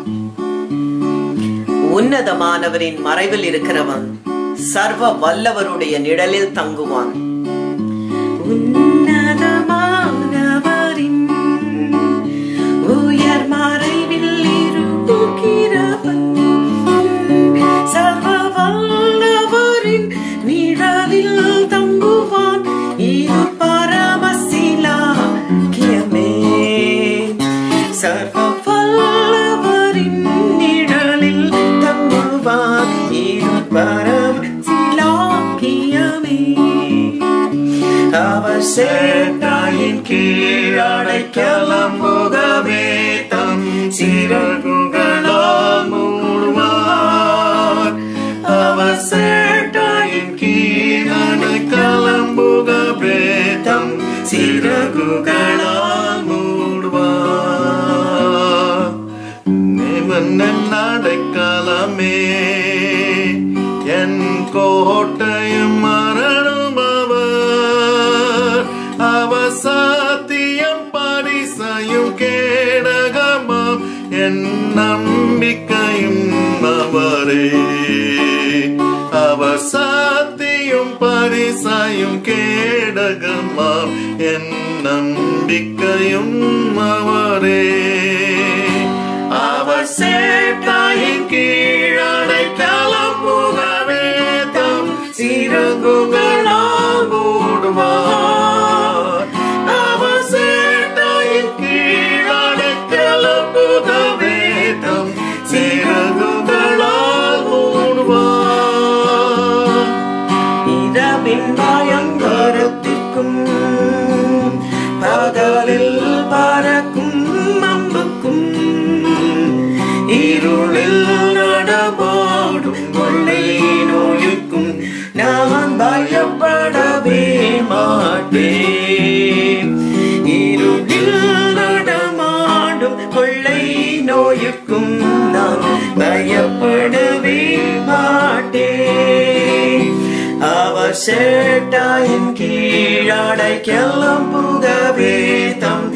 உன்னதமானவரின் மறைவில் இருக்கிறவன் சர்வ வல்லவருடைய நிழலில் தங்குவான் உன்னதமானவரின் உயர் மறைவில் இருக்கிறவன் சர்வ வல்லவரின் நிழலில் தங்குவான் இது பரமசிலாக்கியமே சர்வ வல்லவரின் நிழலில் தங்குவான் இது பரமசிலாக்கியமே அவர் சேட்டாயின் கீழடை கிளம்புகவே தம் சிறகுகளால் மூடுவார் அவர் சேட்டாயின் கீழடை கிளம்புகவே தம் சிறகுகளால் மூடுவார் நிமன்னன் அடைக்கலமே என் கோட்டையும் மரணம் அவர் அவர் சாத்தியம் பரிசையும் கேடகமாம் என் நம்பிக்கையும் அவரே அவர் சாத்தியும் பரிசையும் கேடகமாம் என் நம்பிக்கையும் அவரே அவர் சேட்டாயின் கீழடை கிளம்புகவே தம் சிறகுகளால் மூடுவார் அவர் சேட்டாயின் கீழடை கிளம்புகவே தம் சிறகுகளால் மூடுவார் இரவின் பயங்கரத்திற்கும் பகலில் பறக்கும் அம்புக்கும் இருளில் நடமாடும் கொள்ளை நோயுக்கும் நான் பயப்படவே மாட்டேன் இருளில் நடமாடும் கொள்ளை நோயுக்கும் நான் பயப்படவே மாட்டேன் அவர் சேட்டாயின் கீழடை கிளம்புகவே தம்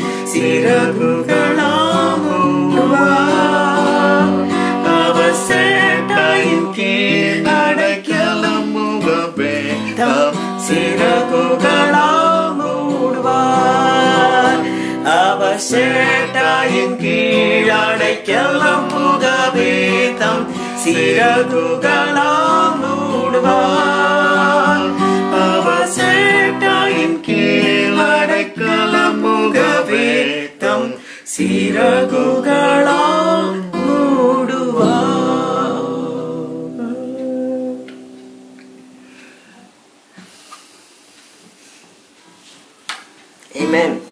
சிறகுகளாமுடுவார் அவர் சேட்டாயின் கீழடை கிளம்புகவே தம் சிறகுகளாமுடுவார் அவர் சேட்டாயின் கீழடை கிளம்புகவே தம் சிறகுகளாமுடுவார் அவர் சேட்டாயின் கீழடை கிளம்புகவே தம் சிறகுகளால் மூடுவார் Amen.